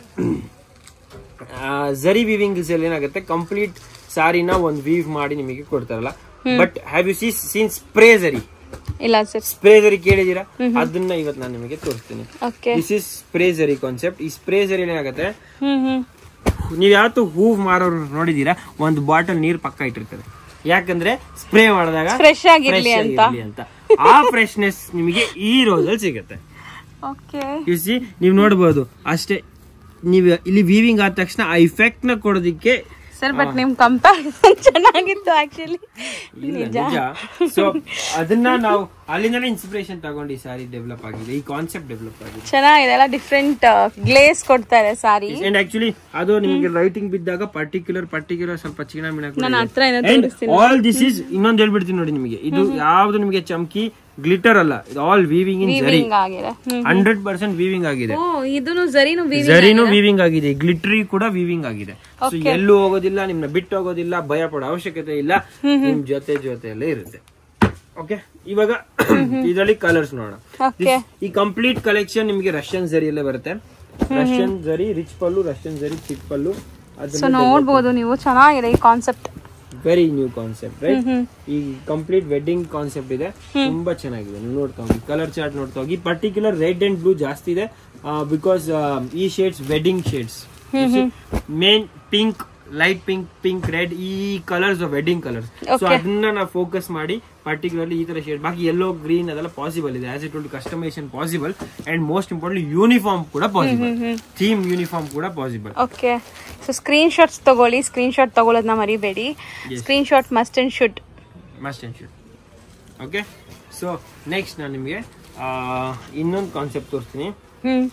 ಆ, ಜರಿ ವೀವಿಂಗ್ ಅಲ್ಲಿ ಏನಾಗುತ್ತೆ ಕಂಪ್ಲೀಟ್ ಸಾರಿನ ಒಂದು ವೀವ್ ಮಾಡಿ ನಿಮಗೆ ಕೊಡ್ತಾರಲ್ಲ but have you see seen spray zari ಇಲ್ಲ ಸರ್ ಸ್ಪ್ರೇ ಜರಿ ಕೇಳಿದೀರಾ ಅದನ್ನ ಇವತ್ತು ನಾನು ನಿಮಗೆ ತೋರಿಸ್ತೀನಿ okay this is spray zari concept ಈ ಸ್ಪ್ರೇ ಜರಿ ಏನಾಗುತ್ತೆ ಹ್ಮ್ ಹ್ಮ್ ನೀವ್ ಯಾವತ್ತು ಹೂವ್ ಮಾರೋರು ನೋಡಿದೀರಾ ಒಂದು ಬಾಟಲ್ ನೀರ್ ಪಕ್ಕ ಇಟ್ಟಿರ್ತಾರೆ ಯಾಕಂದ್ರೆ ಸ್ಪ್ರೇ ಮಾಡಿದಾಗ ಫ್ರೆಶ್ ಆಗಿರ್ಲಿ fresh ಅಂತ ಆಗಿರ್ಲಿ ಅಂತ ಆ ಫ್ರೆಶ್ನೆಸ್ ನಿಮಗೆ ಈ ರೋಸ್ ಅಲ್ಲಿ ಸಿಗುತ್ತೆ ಓಕೆ ಯು ಸಿ ನೀವು ನೋಡಬಹುದು ಅಷ್ಟೇ ನೀವು ಇಲ್ಲಿ ವೀವಿಂಗ್ ಆದ ತಕ್ಷಣ ಆ ಇಫೆಕ್ಟ್ ನ ಕೊಡೋದಿಕ್ಕೆ ಸರ್ ಬಟ್ ನಿಮ್ ಕಂಪ್ಯಾರಿಸನ್ ಚೆನ್ನಾಗಿತ್ತು ಆಕ್ಚುಲಿ ಇಲ್ಲ ನಿಜ ಸೊ ಅದನ್ನ ನಾವು ಅಲ್ಲಿಂದನೇ ಇನ್ಸ್ಪಿರೇಷನ್ ತಗೊಂಡು ಈ ಸಾರಿ ಡೆವಲಪ್ ಆಗಿದೆ ಈ ಕಾನ್ಸೆಪ್ಟ್ ಡೆವಲಪ್ ಆಗಿದೆ ಚೆನ್ನಾಗಿದೆ ಎಲ್ಲ ಡಿಫ್ರೆಂಟ್ ಗ್ಲೇಸ್ ಕೊಡ್ತಾರೆ ಸಾರಿ ಅಂಡ್ ಆಕ್ಚುಲಿ ಅದು ನಿಮಗೆ ಲೈಟಿಂಗ್ ಬಿದ್ದಾಗ ಪರ್ಟಿಕ್ಯುಲರ್ ಪರ್ಟಿಕ್ಯುಲರ್ ಸ್ವಲ್ಪ ಚಿನ್ನ ನಾನು ಮಿಣ ಹತ್ರ ಏನೋ ಅಂಡ್ ಆಲ್ ದಿಸ್ ಇಸ್ ಇನ್ನೊಂದು ಹೇಳ್ಬಿಡ್ತೀನಿ ನೋಡಿ ನಿಮಗೆ ಇದು ಯಾವ್ದು ನಿಮಗೆ ಚಮಕಿ ಗ್ಲಿಟರ್ ಅಲ್ಲ ಇದು ಆಲ್ ವೀವಿಂಗ್ ಇನ್ ಜರಿ ವೀವಿಂಗ್ ಆಗಿದೆ ಹ್ಮ್ ಹಂಡ್ರೆಡ್ ಪರ್ಸೆಂಟ್ ವೀವಿಂಗ್ ಆಗಿದೆ ಓ ಇದನ್ನು ಜರಿನು ವೀವಿಂಗ್ ಜರಿನೂ ವೀವಿಂಗ್ ಆಗಿದೆ ಗ್ಲಿಟರಿ ಕೂಡ ವೀವಿಂಗ್ ಆಗಿದೆ ಸೊ ಎಲ್ಲೂ ಹೋಗೋದಿಲ್ಲ ನಿಮ್ನ ಬಿಟ್ಟು ಹೋಗೋದಿಲ್ಲ ಭಯ ಪಡೋ ಅವಶ್ಯಕತೆ ಇಲ್ಲ ನಿಮ್ ಜೊತೆ ಜೊತೆಯಲ್ಲೇ ಇರುತ್ತೆ ಓಕೆ ಇವಾಗ ಇದರಲ್ಲಿ ಕಲರ್ಸ್ ನೋಡೋಣ ಓಕೆ ಈ ಕಂಪ್ಲೀಟ್ ಕಲೆಕ್ಷನ್ ನಿಮಗೆ ರಷ್ಯನ್ ಜರಿಯಲ್ಲೇ ಬರುತ್ತೆ ರಷ್ಯನ್ ಜರಿ ರಿಚ್ ಪಲ್ಲು ರಷ್ಯನ್ ಜರಿ ಚಿಕ್ ಪಲ್ಲು ಸೊ ಅದನ್ನ ನೋಡ್ಬೋದು ನೀವು ಚೆನ್ನಾಗಿದೆ ಈ concept very new concept right ಈ ಕಂಪ್ಲೀಟ್ ವೆಡ್ಡಿಂಗ್ ಕಾನ್ಸೆಪ್ಟ್ ಇದೆ ತುಂಬಾ ಚೆನ್ನಾಗಿದೆ ನೀವು ನೋಡ್ತಾ ಹೋಗಿ ಕಲರ್ ಚಾರ್ಟ್ ನೋಡ್ತಾ ಹೋಗಿ ಪರ್ಟಿಕ್ಯುಲರ್ ರೆಡ್ ಅಂಡ್ ಬ್ಲೂ ಜಾಸ್ತಿ ಇದೆ ಬಿಕಾಸ್ ಈ shades wedding shades main pink light pink pink red ಈ ಕಲರ್ಸ್ ವೆಡ್ಡಿಂಗ್ ಕಲರ್ಸ್ ಸೊ ಅದನ್ನ ನಾವು ಫೋಕಸ್ ಮಾಡಿ ಪರ್ಟಿಕ್ಯುಲರ್ಲಿ ಈ ತರ ಶೇಡ್ ಬಾಕಿ ಯೆಲ್ಲೋ ಗ್ರೀನ್ ಅದೆಲ್ಲ ಪಾಸಿಬಲ್ ಇದೆ as it to customisation possible and most important uniform ಕೂಡ ಪಾಸಿಬಲ್ ಥೀಮ್ ಯೂನಿಫಾರ್ಮ್ ಕೂಡ possible okay so screen shots ತಗೊಳ್ಳಿ ಸ್ಕ್ರೀನ್ ಶಾಟ್ ತಗೊಳ್ಳೋದನ್ನ ಮರಿಬೇಡಿ screen shot must and should must and should okay so next ನಾನು ನಿಮಗೆ ಇನ್ನೊಂದು concept ತೋರಿಸ್ತೀನಿ hmm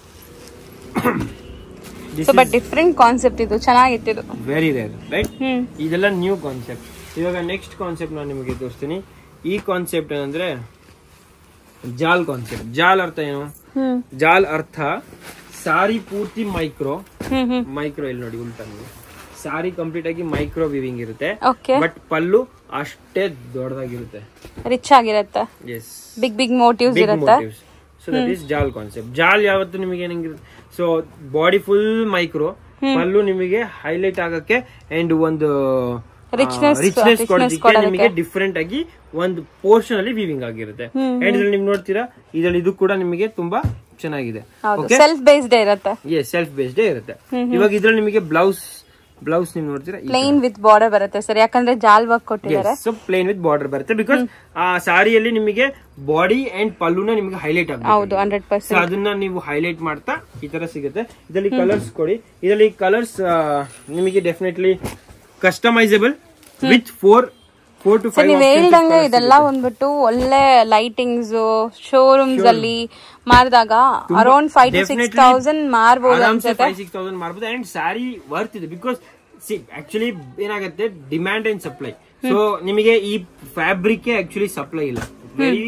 this so but different concept ಇದು ಚೆನ್ನಾಗಿತ್ತು ಇದು ವೆರಿ ರೇರ್ ರೈಟ್ ಹ್ಮ್ ಇದೆಲ್ಲ ನ್ಯೂ ಕಾನ್ಸೆಪ್ಟ್ ಇವಾಗ ನೆಕ್ಸ್ಟ್ ಕಾನ್ಸೆಪ್ಟ್ ನಾನು ನಿಮಗೆ ತೋರಿಸ್ತೀನಿ ಈ ಕಾನ್ಸೆಪ್ಟ್ ಏನಂದ್ರೆ ಜಾಲ್ ಕಾನ್ಸೆಪ್ಟ್ ಜಾಲ್ ಅರ್ಥ ಏನು ಹ್ಮ್ ಜಾಲ್ ಅರ್ಥ ಸಾರಿ ಪೂರ್ತಿ ಮೈಕ್ರೋ ಹ್ಮ್ ಹ್ಮ್ ಮೈಕ್ರೋ ಇಲ್ಲಿ ನೋಡಿ ಉಲ್ಟಾ ನೀವು ಸಾರಿ ಕಂಪ್ಲೀಟ್ ಆಗಿ ಮೈಕ್ರೋ ವಿವಿಂಗ್ ಇರುತ್ತೆ ಓಕೆ ಬಟ್ ಪಲ್ಲು ಅಷ್ಟೇ ದೊಡ್ಡದಾಗಿರುತ್ತೆ ರಿಚ್ ಆಗಿರತ್ತೆ yes big big motifs big ಇರುತ್ತೆ motifs so that is jaal concept ಜಾಲ್ ಯಾವತ್ತು ನಿಮಗೆ ಏನಂಗಿರುತ್ತೆ so body full micro pallu ನಿಮಗೆ ಹೈಲೈಟ್ ಆಗಕ್ಕೆ ಅಂಡ್ ಒಂದು Richness- ರಿಚ್ನೆಸ್ richness ಕೊಡೋದಕ್ಕೆ ಕೊಡೋದಕ್ಕೆ. ನಿಮಗೆ ಡಿಫ್ರೆಂಟ್ ಆಗಿ ಒಂದು ಪೋರ್ಷನ್ ಅಲ್ಲಿ ವೀವಿಂಗ್ ಆಗಿರುತ್ತೆ ಅಂಡ್ ಇದ್ರಲ್ಲಿ ನೀವು ನೋಡ್ತೀರಾ ಇದ್ರಲ್ಲಿ ಇದು ಕೂಡ ನಿಮಗೆ ತುಂಬಾ ಚೆನ್ನಾಗಿದೆ ಹೌದು ಸೆಲ್ಫ್ ಬೇಸ್ಡ್ ಇರುತ್ತೆ ಎಸ್ ಸೆಲ್ಫ್ ಬೇಸ್ಡ್ ಇರುತ್ತೆ ಇವಾಗ ಇದ್ರಲ್ಲಿ ನಿಮಗೆ ಬ್ಲೌಸ್ ಬ್ಲೌಸ್ ನೀವು ನೋಡ್ತೀರಾ ಪ್ಲೇನ್ ವಿತ್ ಬಾರ್ಡರ್ ಬರುತ್ತೆ ಸರ್ ಯಾಕಂದ್ರೆ ಜಾಲ್ ವರ್ಕ್ ಕೊಟ್ಟಿದ್ದಾರೆ ಸೊ ಪ್ಲೇನ್ ವಿತ್ ಬಾರ್ಡರ್ ಬರುತ್ತೆ ಬಿಕಾಸ್ ಆ ಸಾರಿಯಲ್ಲಿ ನಿಮಗೆ ಬಾಡಿ ಅಂಡ್ ಪಲ್ಲುನ ನಿಮಗೆ ಹೈಲೈಟ್ ಆಗುತ್ತೆ ಹೌದು ಹಂಡ್ರೆಡ್ ಸೊ ಪರ್ಸೆಂಟ್ ಅದನ್ನ ನೀವು ಹೈಲೈಟ್ ಮಾಡ್ತಾ ಈ ತರ ಸಿಗುತ್ತೆ ಇದರಲ್ಲಿ ಕಲರ್ಸ್ ಕೊಡಿ ಇದರಲ್ಲಿ ಕಲರ್ಸ್ ನಿಮಗೆ definitely customisable with four four to so five ನೀವ್ ಹೇಳ್ದಂಗೆ ಇದೆಲ್ಲ ಬಂದ್ಬಿಟ್ಟು ಒಳ್ಳೆ ಲೈಟಿಂಗ್ಸ್ ಶೋರೂಮ್ಸ್ ಅಲ್ಲಿ ಮಾರಿದಾಗ around five to six thousand ಮಾರ್ಬೋದು ಆರಾಮ್ಸೆ ಅನ್ಸುತ್ತೆ ಫೈವ್ ಸಿಕ್ಸ್ ತೌಸಂಡ್ ಮಾಡ್ಬೋದು ಅಂಡ್ ಸ್ಯಾರಿ ವರ್ತ್ ಇದೆ ಬಿಕಾಸ್ ಸಿ ಆಕ್ಚುಲಿ ಏನಾಗುತ್ತೆ ಡಿಮ್ಯಾಂಡ್ ಅಂಡ್ ಸಪ್ಲೈ ಸೊ ನಿಮಗೆ ಈ ಫ್ಯಾಬ್ರಿಕ್ ಆಕ್ಚುಲಿ ಸಪ್ಲೈ ಇಲ್ಲ ವೆರಿ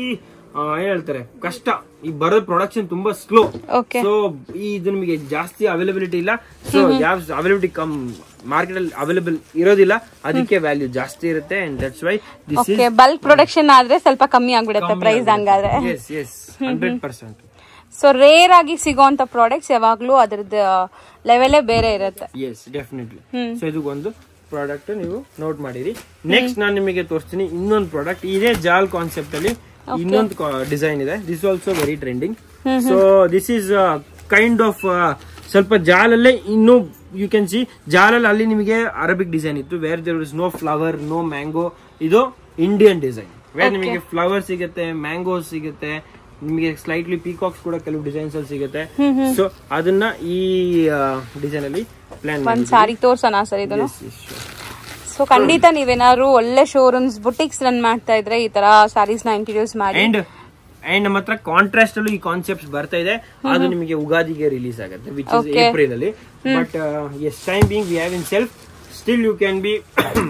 ಏನ್ ಹೇಳ್ತಾರೆ ಕಷ್ಟ ಈ ಬರೋ ಪ್ರೊಡಕ್ಷನ್ ತುಂಬಾ ಸ್ಲೋ ಓಕೆ ಸೊ ಇದು ನಿಮಗೆ ಜಾಸ್ತಿ ಅವೈಲಬಿಲಿಟಿ ಇಲ್ಲ ಸೊ ಯಾವ ಅವೈಲಬಿಲಿಟಿ ಕಮ್ ಮಾರ್ಕೆಟ್ ಅಲ್ಲಿ ಅವೈಲೇಬಲ್ ಇರೋದಿಲ್ಲ ಅದಕ್ಕೆ ವ್ಯಾಲ್ಯೂ ಜಾಸ್ತಿ ಇರುತ್ತೆ and that's why this okay bulk production ಆದ್ರೆ ಸ್ವಲ್ಪ ಕಮ್ಮಿ ಆಗ್ಬಿಡುತ್ತೆ ಪ್ರೈಸ್ ಹಂಗಾದ್ರೆ yes yes hundred percent so rare ಆಗಿ ಸಿಗೋಂತ ಪ್ರಾಡಕ್ಟ್ಸ್ ಯಾವಾಗ್ಲೂ ಅದ್ರದ್ದು ಲೆವೆಲೇ ಬೇರೆ ಇರುತ್ತೆ ಎಸ್ ಡೆಫಿನೆಟ್ಲಿ ಸೊ ಇದು ಒಂದು ಪ್ರಾಡಕ್ಟ್ ನೀವು ನೋಟ್ ಮಾಡಿರಿ ನೆಕ್ಸ್ಟ್ ನಾನು ನಿಮಗೆ ತೋರಿಸ್ತೀನಿ ಇನ್ನೊಂದು ಪ್ರಾಡಕ್ಟ್ ಇದೇ ಜಾಲ್ ಕಾನ್ಸೆಪ್ಟ್ ಅಲ್ಲಿ ಇನ್ನೊಂದು ಡಿಸೈನ್ ಇದೆ this also very trending so this is kind of ಸ್ವಲ್ಪ ಜಾಲಲ್ಲೇ ಇನ್ನೂ ಯು ಕ್ಯಾನ್ ಸಿ ಜಾಲಲ್ಲಿ ಅಲ್ಲಿ ನಿಮಗೆ ಅರಬಿಕ್ ಡಿಸೈನ್ ಇತ್ತು where there is no flower no mango ಇದು ಇಂಡಿಯನ್ ಡಿಸೈನ್ ವೇರ್ ನಿಮಗೆ ಫ್ಲವರ್ ಸಿಗುತ್ತೆ ಮ್ಯಾಂಗೋ ಸಿಗುತ್ತೆ ನಿಮಗೆ ಸ್ಲೈಟ್ಲಿ ಪೀಕಾಕ್ಸ್ ಕೂಡ ಕೆಲವು ಡಿಸೈನ್ಸ್ ಅಲ್ಲಿ ಸಿಗುತ್ತೆ ಸೊ ಅದನ್ನ ಈ ಡಿಸೈನ್ ಅಲ್ಲಿ ಪ್ಲಾನ್ ಒಂದ್ ಸಾರಿ ತೋರ್ಸೋಣ ಸರ್ ಇದನ್ನು ಸೊ ಖಂಡಿತ ನೀವೇನಾದ್ರು ಒಳ್ಳೆ ಶೋರೂಮ್ಸ್ ಬುಟಿಕ್ಸ್ ರನ್ ಮಾಡ್ತಾ ಇದ್ರೆ ಈ ತರ ಸ್ಯಾರೀಸ್ ನ ಇಂಟ್ರೊಡ್ಯೂಸ್ ಮಾಡಿ ಅಂಡ್ ಅಂಡ್ ನಮ್ಮ ಹತ್ರ ಕಾಂಟ್ರಾಸ್ಟ್ ಅಲ್ಲೂ ಈ ಕಾನ್ಸೆಪ್ಟ್ಸ್ ಬರ್ತಾ ಇದೆ ಅದು ನಿಮಗೆ ಉಗಾದಿಗೆ ರಿಲೀಸ್ ಆಗುತ್ತೆ ವಿಚ್ ಇಸ್ Okay. ಏಪ್ರಿಲ್ ಅಲ್ಲಿ but as time being we have in self still you can be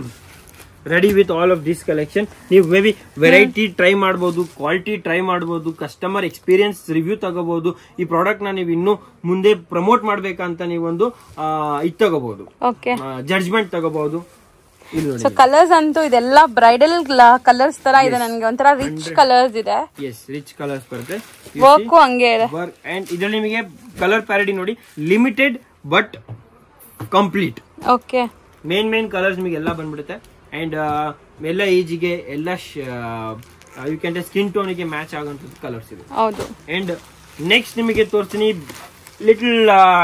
ready with all of this collection ನೀವು ಮೇ ಬಿ ವೆರೈಟಿ ಟ್ರೈ ಮಾಡಬಹುದು ಕ್ವಾಲಿಟಿ ಟ್ರೈ ಮಾಡಬಹುದು ಕಸ್ಟಮರ್ ಎಕ್ಸ್ಪೀರಿಯನ್ಸ್ ರಿವ್ಯೂ ತಗೋಬಹುದು ಈ product ನ ನೀವು ಇನ್ನೂ ಮುಂದೆ ಪ್ರಮೋಟ್ ಮಾಡ್ಬೇಕಂತ ನೀವೊಂದು ಇದು ತಗೋಬಹುದು ಓಕೆ ಜಡ್ಜ್ಮೆಂಟ್ ತಗೋಬಹುದು ಇಲ್ಲಿ ನೋಡಿ ಸೊ ಕಲರ್ಸ್ ಅಂತೂ ಇದೆಲ್ಲ ಬ್ರೈಡಲ್ ಕಲರ್ಸ್ ತರ ಇದೆ ನನ್ಗೆ ಒಂಥರ ರಿಚ್ ಕಲರ್ಸ್ ಇದೆ ಎಸ್ ರಿಚ್ ಕಲರ್ಸ್ ಬರುತ್ತೆ ವರ್ಕು ಹಂಗೆ ಇದೆ ವರ್ಕ್ ಅಂಡ್ ಇದರಲ್ಲಿ ನಿಮಗೆ ಕಲರ್ ಪ್ಯಾರಿಟಿ ನೋಡಿ limited but complete okay main main colours ನಿಮಗೆ ಎಲ್ಲ ಬಂದ್ಬಿಡುತ್ತೆ ಅಂಡ್ ಎಲ್ಲ ಏಜಿಗೆ ಎಲ್ಲ ಯು ಕ್ಯಾನ್ ಸ್ಕಿನ್ ಟೋನಿಗೆ ಮ್ಯಾಚ್ ಆಗುವಂಥದ್ದು ಕಲರ್ಸ್ ಇದೆ ಹೌದು ಅಂಡ್ ನೆಕ್ಸ್ಟ್ ನಿಮಗೆ ತೋರಿಸ್ತೀನಿ little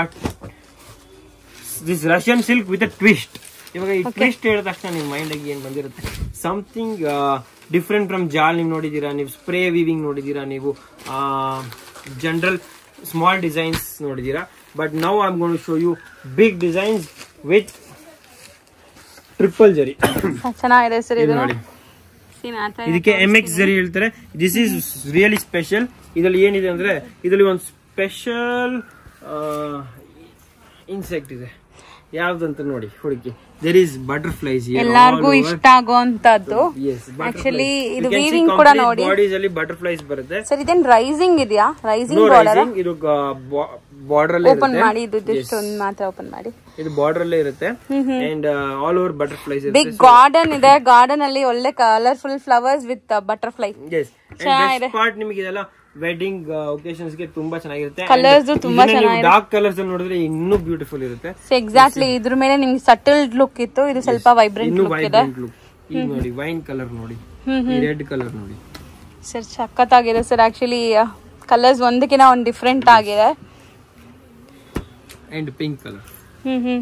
this Russian silk with twist ಇವಾಗ ಈ ಟ್ವಿಸ್ಟ್ ಹೇಳಿದ ತಕ್ಷಣ ನಿಮ್ಮ ಮೈಂಡಿಗೆ ಏನ್ ಬಂದಿರುತ್ತೆ ಸಮಥಿಂಗ್ ಡಿಫ್ರೆಂಟ್ ಫ್ರಮ್ ಜಾಲ್ ನೀವು ನೋಡಿದೀರಾ ನೀವು ಸ್ಪ್ರೇ ವಿವಿಂಗ್ ನೋಡಿದೀರಾ ನೀವು ಜನರಲ್ ಸ್ಮಾಲ್ ಡಿಸೈನ್ಸ್ ನೋಡಿದೀರಾ but now I am gonna show you big designs with triple zari ಚೆನ್ನಾಗಿದೆ ಸರ್ ಇದು ಇದು ನೋಡಿ ಇದಕ್ಕೆ ಎಂ ಎಕ್ಸ್ ಜರಿ ಹೇಳ್ತಾರೆ ದಿಸ್ ಈಸ್ ರಿಯಲಿ ಸ್ಪೆಷಲ್ ಇದರಲ್ಲಿ ಏನಿದೆ ಅಂದ್ರೆ ಇದರಲ್ಲಿ ಒಂದು ಸ್ಪೆಷಲ್ ಇನ್ಸೆಕ್ಟ್ ಇದೆ ಯಾವ್ದಂತ ನೋಡಿ ಹುಡುಕಿ ದೇರ್ ಈಸ್ ಬಟರ್ಫ್ಲೈಸ್ ಎಲ್ಲಾರ್ಗು ಇಷ್ಟ ಆಗುವಂತದ್ದು Actually, ಇದು weaving ಕೂಡ ನೋಡಿ. ಬಾಡೀಸ್ ಅಲ್ಲಿ ಬಟರ್ಫ್ಲೈಸ್ ಬರುತ್ತೆ ಸರ್ ಇದೇನ್ ರೈಸಿಂಗ್ ಇದೆಯಾ ರೈಸಿಂಗ್ No ಬಾರ್ಡರ್ rising, ಇದು ಬಾರ್ಡರ್ ಅಲ್ಲೇ ಓಪನ್ ಇರುತ್ತೆ ಮಾಡಿ ಇದು ಜಸ್ಟ್ ಒಂದ್ ಮಾತ್ರ ಓಪನ್ ಮಾಡಿ ಇದು ಬಾರ್ಡರ್ ಅಲ್ಲೇ ಇರುತ್ತೆ and all over butterflies big garden ಇದೆ ಗಾರ್ಡನ್ ಅಲ್ಲಿ ಒಳ್ಳೆ colourful flowers with butterflies part ನಿಮಗೆ ಇದೆಲ್ಲ ವೆಡ್ಡಿಂಗ್ ಒಕೇಶನ್ಸ್ ಗೆ ತುಂಬಾ ಚೆನ್ನಾಗಿರುತ್ತೆ Colours ತುಂಬಾ ಚೆನ್ನಾಗಿದೆ. ಡಾರ್ಕ್ ಕಲರ್ಸ್ ಅಲ್ಲಿ ನೋಡಿದ್ರೆ ಇನ್ನೂ ಬ್ಯೂಟಿಫುಲ್ ಇರುತ್ತೆ ಎಕ್ಸಾಕ್ಟ್ಲಿ ಇದ್ರ ಮೇಲೆ ನಿಮ್ಗೆ ಸಟಲ್ಡ್ ಲುಕ್ ಇತ್ತು ಇದು ಸ್ವಲ್ಪ ವೈಬ್ರೆಂಟ್ ಇನ್ನೂ ಲುಕ್ ಇದೆ ವೈಬ್ರೆಂಟ್ ಲುಕ್ ಈಗ ನೋಡಿ ವೈನ್ ಕಲರ್ ನೋಡಿ ರೆಡ್ ಕಲರ್ ನೋಡಿ ಸರ್ ಸಖತ್ತಾಗಿದೆ ಸರ್ ಆಕ್ಚುಲಿ ಕಲರ್ಸ್ ಒಂದಕ್ಕಿಂತ ಒಂದು ಡಿಫ್ರೆಂಟ್ ಆಗಿದೆ and pink colour hmm hmm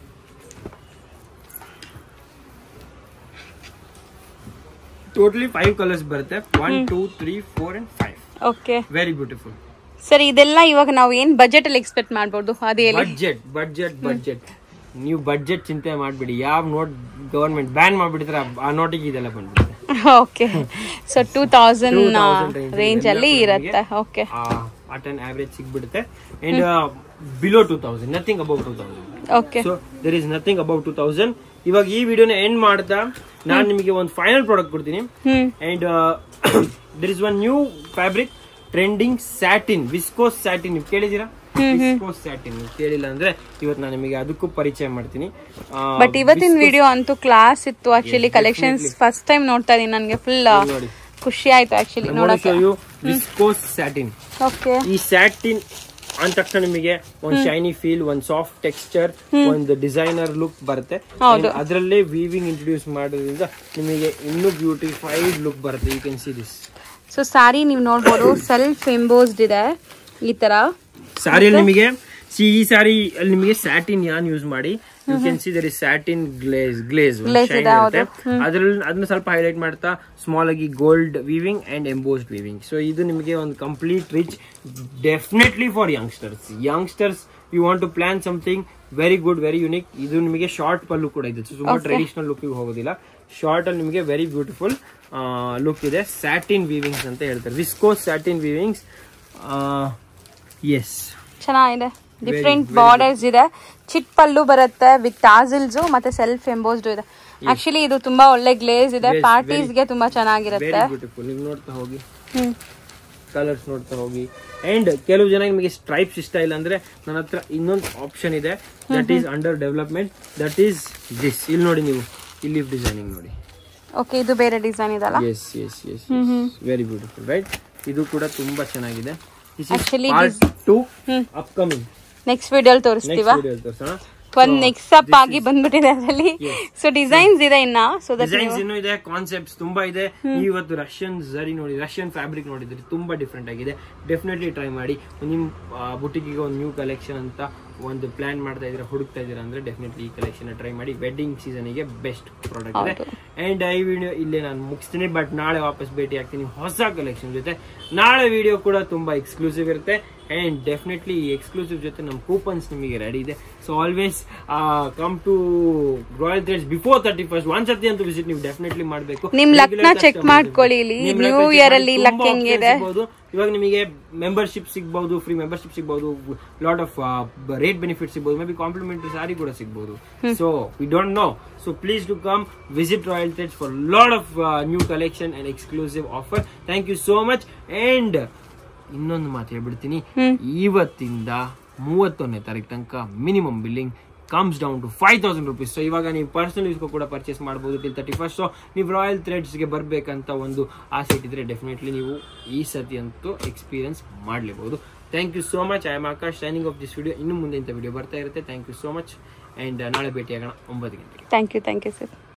totally five colours ಬರುತ್ತೆ one two three four and five okay very beautiful sir ಇದೆಲ್ಲ ಇವಾಗ ನಾವು ಏನ್ ಬಜೆಟ್ ಅಲ್ಲಿ ಎಕ್ಸ್ಪೆಕ್ಟ್ ಮಾಡ್ಬೋದು ಅದೇ ಹೇಳಿ ಬಡ್ಜೆಟ್ ಬಡ್ಜೆಟ್ ಬಡ್ಜೆಟ್ ನೀವು ಬಡ್ಜೆಟ್ ಚಿಂತೆ ಮಾಡ್ಬಿಡಿ ಯಾವ ನೋಟ್ ಗವರ್ಮೆಂಟ್ ಬ್ಯಾನ್ ಮಾಡ್ಬಿಟ್ಟಿದ್ರೆ ಆ ನೋಟಿಗೆ ಇದೆಲ್ಲ ಬಂದ್ಬಿಡುತ್ತೆ okay so two thousand 2000 range ಅಲ್ಲಿ ಇರುತ್ತೆ ಓಕೆ ಅಟ್ ಅನ್ ಆವರೇಜ್ ಸಿಗ್ಬಿಡುತ್ತೆ and below two thousand nothing about two thousand okay so there is nothing about two thousand ಇವಾಗ ಈ ವಿಡಿಯೋನ ಎಂಡ್ ಮಾಡ್ತಾ ನಾನು ನಿಮಗೆ ಒಂದು ಫೈನಲ್ ಪ್ರಾಡಕ್ಟ್ ಕೊಡ್ತೀನಿ hmm and there is one new fabric trending satin viscose satin ನೀವು ಕೇಳಿದೀರಾ ವಿಸ್ಕೋಸ್ ಸ್ಯಾಟಿನ್ ನೀವು ಕೇಳಿಲ್ಲ ಅಂದ್ರೆ ಇವತ್ತು ನಾನು ನಿಮಗೆ ಅದಕ್ಕೂ ಪರಿಚಯ ಮಾಡ್ತೀನಿ ಆ, ಬಟ್ ಇವತ್ತಿನ ವಿಡಿಯೋ ಅಂತೂ ಕ್ಲಾಸ್ ಇತ್ತು ಆಕ್ಚುಲಿ ಕಲೆಕ್ಷನ್ಸ್ ಫಸ್ಟ್ ಟೈಮ್ ನೋಡ್ತಾ ಇದೀನಿ ನನ್ಗೆ ಫುಲ್ ನೋಡಿ ಖುಷಿ ಆಯ್ತು ಆಕ್ಚುಲಿ ನೋಡಕ್ಕೆ ವಿಸ್ಕೋಸ್ ಸ್ಯಾಟಿನ್ ಓಕೆ ಈ ಸ್ಯಾಟಿನ್ ಅಂದ ತಕ್ಷಣ ನಿಮಗೆ ಒಂದ್ ಶೈನಿ ಫೀಲ್ ಒಂದ್ ಸಾಫ್ಟ್ ಟೆಕ್ಸ್ಚರ್ ಒಂದು ಡಿಸೈನರ್ ಲುಕ್ ಬರುತ್ತೆ ಹೌದು. ಅದರಲ್ಲೇ ವೀವಿಂಗ್ ಇಂಟ್ರೊಡ್ಯೂಸ್ ಮಾಡೋದ್ರಿಂದ ನಿಮಗೆ ಇನ್ನೂ ಬ್ಯೂಟಿಫೈಡ್ ಲುಕ್ ಬರುತ್ತೆ you can see this so sari ನೀವು ನೋಡ್ಬೋದು ಸೆಲ್ಫ್ ಎಂಬೋಸ್ಡ್ ಇದೆ ಈ ತರ ಸಾರಿಯಲ್ಲಿ ನಿಮಗೆ ಸಿ ಈ ಸಾರಿ ಅಲ್ಲಿ ನಿಮಗೆ ಸ್ಯಾಟಿನ್ ಯಾನ್ ಯೂಸ್ ಮಾಡಿ you can see there is satin glaze glaze Glaze ಇದೆ, ಹೌದು. ಅದ್ರಲ್ಲಿ ಅದನ್ನ ಸ್ವಲ್ಪ ಹೈಲೈಟ್ ಮಾಡ್ತಾ ಸ್ಮಾಲ್ ಆಗಿ gold weaving and embossed weaving so ಇದು ನಿಮಗೆ ಒಂದು complete rich definitely for youngsters youngsters you want to plan something very good very unique ಇದು ನಿಮಗೆ ಶಾರ್ಟ್ ಪಲ್ಲು ಕೂಡ ಇದೆ ತುಂಬಾ ಟ್ರೆಡಿಷನಲ್ ಲುಕ್ ಹೋಗೋದಿಲ್ಲ ಶಾರ್ಟ್ ಅಲ್ಲಿ ನಿಮಗೆ ವೆರಿ ಬ್ಯೂಟಿಫುಲ್ ಲುಕ್ ಇದೆ ಸ್ಯಾಟಿನ್ ವೀವಿಂಗ್ಸ್ ಅಂತ ಹೇಳ್ತಾರೆ ವಿಸ್ಕೋಸ್ ಸ್ಯಾಟಿನ್ ವೀವಿಂಗ್ಸ್ ಎಸ್ ಚೆನ್ನಾಗಿದೆ ಡಿಫ್ರೆಂಟ್ ಬಾರ್ಡರ್ಸ್ ಇದೆ ಚಿಟ್ ಪಲ್ಲು ಬರುತ್ತೆ ವಿತ್ ಟಾಸಿಲ್ಸ್ ಮತ್ತೆ ಸೆಲ್ಫ್ ಎಂಬೋಸ್ಡ್ ಇದೆ ಆಕ್ಚುಲಿ ಇದು ತುಂಬಾ ಒಳ್ಳೆ ಗ್ಲೇಸ್ ಇದೆ ಪಾರ್ಟೀಸ್ ಗೆ ತುಂಬಾ ಚೆನ್ನಾಗಿರುತ್ತೆ ವೆರಿ ಬ್ಯೂಟಿಫುಲ್ ನೀವು ನೋಡ್ತಾ ಹೋಗಿ ಹ್ಮ್ ಕಲರ್ಸ್ ನೋಡ್ತಾ ಹೋಗಿ ಅಂಡ್ ಕೆಲವು ಜನ ನಿಮಗೆ ಸ್ಟ್ರೈಪ್ಸ್ ಇಷ್ಟ ಇಲ್ಲ ಅಂದ್ರೆ ನನ್ನ ಹತ್ರ ಇನ್ನೊಂದು ಆಪ್ಷನ್ ಇದೆ that is under development that is this ಇಲ್ಲಿ ನೋಡಿ ನೀವು ಇಲ್ಲಿ ಡಿಸೈನಿಂಗ್ ನೋಡಿ ಓಕೆ ಇದು ಬೇರೆ ಡಿಸೈನ್ ಇದಲ್ಲ yes yes yes very beautiful right ಇದು ಕೂಡ ತುಂಬಾ ಚೆನ್ನಾಗಿದೆ Actually, to upcoming next video ತೋರಿಸ್ತೀವ ನೆಕ್ಸ್ಟ್ ವಿಡಿಯೋ ತೋರಿಸೋಣ ಒಂದ್ ಮಿಕ್ಸ್ ಅಪ್ ಆಗಿ ಬಂದ್ಬಿಟ್ಟಿದೆ ಅದರಲ್ಲಿ ಸೊ ಡಿಸೈನ್ಸ್ ಇದೆ ಇನ್ನ ಸೊ ದಟ್ ಡಿಸೈನ್ಸ್ ಇನ್ನೂ ಇದೆ ಕಾನ್ಸೆಪ್ಟ್ಸ್ ತುಂಬಾ ಇದೆ ನೀವು ಇವತ್ತು ರಷ್ಯನ್ ಝರಿ ನೋಡಿ ರಷ್ಯನ್ ಫ್ಯಾಬ್ರಿಕ್ ನೋಡಿದ್ರಿ ತುಂಬಾ ಡಿಫ್ರೆಂಟ್ ಆಗಿದೆ ಡೆಫಿನೆಟ್ಲಿ ಟ್ರೈ ಮಾಡಿ ನಿಮ್ ಬುಟಿಕಿಗೆ ಒಂದು ನ್ಯೂ ಕಲೆಕ್ಷನ್ ಅಂತ ಒಂದು ಪ್ಲಾನ್ ಮಾಡ್ತಾ ಇದ್ದೀರಾ ಹುಡುಕ್ತಾ ಇದ್ದೀರಾ ಅಂದ್ರೆ ಡೆಫಿನೆಟ್ಲಿ ಈ ಕಲೆಕ್ಷನ್ ಟ್ರೈ ಮಾಡಿ ವೆಡ್ಡಿಂಗ್ ಸೀಸನ್ಗೆ ಬೆಸ್ಟ್ ಪ್ರಾಡಕ್ಟ್ ಇದೆ ಅಂಡ್ ಈ ವಿಡಿಯೋ ಇಲ್ಲೇ ನಾನು ಮುಗಿಸ್ತೀನಿ ಬಟ್ ನಾಳೆ ವಾಪಸ್ ಭೇಟಿ ಆಗ್ತೀನಿ ಹೊಸ ಕಲೆಕ್ಷನ್ ಜೊತೆ ನಾಳೆ ವಿಡಿಯೋ ಕೂಡ ತುಂಬಾ ಎಕ್ಸ್ಕ್ಲೂಸಿವ್ ಇರುತ್ತೆ ಅಂಡ್ ಡೆಫಿನೆಟ್ಲಿ ಈ ಎಕ್ಸ್ಕ್ಲೂಸಿವ್ ಜೊತೆ ನಮ್ಮ ಕೂಪನ್ಸ್ ನಿಮಗೆ ರೆಡಿ ಇದೆ so always come to royal Threads before thirty first ಒಂದ್ಸತಿ ಅಂತೂ ವಿಸಿಟ್ ನೀವು ಡೆಫಿನೆಟ್ಲಿ ಮಾಡಬೇಕು ನಿಮ್ ಲಕ್ನ ಚೆಕ್ ಮಾಡ್ಕೊಳ್ಳಿ ಇಲ್ಲಿ ನ್ಯೂ ಇಯರ್ ಅಲ್ಲಿ ಲಕ್ ಹೆಂಗಿದೆ ಇವಾಗ ನಿಮಗೆ ಮೆಂಬರ್ಶಿಪ್ ಸಿಗ್ಬಹುದು ಫ್ರೀ ಮೆಂಬರ್ಶಿಪ್ ಸಿಗ್ಬಹುದು ಲಾಟ್ ಆಫ್ ರೇಟ್ ಬೆನಿಫಿಟ್ ಸಿಗ್ಬಹುದು ಮೇ ಬಿ ಕಾಂಪ್ಲಿಮೆಂಟರಿ ಸಾರಿ ಕೂಡ ಸಿಗ್ಬಹುದು so we don't know so please to come visit Royal Threads for lot of new collection and exclusive offer thank you so much and ಇನ್ನೊಂದು ಮಾತು ಹೇಳ್ಬಿಡ್ತೀನಿ ಇವತ್ತಿಂದ ಮೂವತ್ತೊಂದನೇ ತಾರೀಕು ತನಕ minimum billing comes down to five thousand rupees so ಇವಾಗ ನೀವು personal ಯೂಸ್ಗೂ ಕೂಡ ಪರ್ಚೇಸ್ ಮಾಡ್ಬೋದು ಟಿಲ್ ತರ್ಟಿ ಫಸ್ಟ್ ಸೊ ನೀವು ರಾಯಲ್ ಥ್ರೆಡ್ಸ್ಗೆ ಬರಬೇಕಂತ ಒಂದು ಆಸೆ ಇಟ್ಟಿದ್ರೆ ಡೆಫಿನೆಟ್ಲಿ ನೀವು ಈ ಸತಿ ಅಂತೂ ಎಕ್ಸ್ಪೀರಿಯನ್ಸ್ ಮಾಡಲೇಬಹುದು thank you so much I am Akash signing off this video ಇನ್ನು ಮುಂದೆ ಇಂಥ ವಿಡಿಯೋ ಬರ್ತಾ ಇರುತ್ತೆ thank you so much and ನಾಳೆ ಭೇಟಿಯಾಗೋಣ ಒಂಬತ್ತು ಗಂಟೆಗೆ thank you thank you sir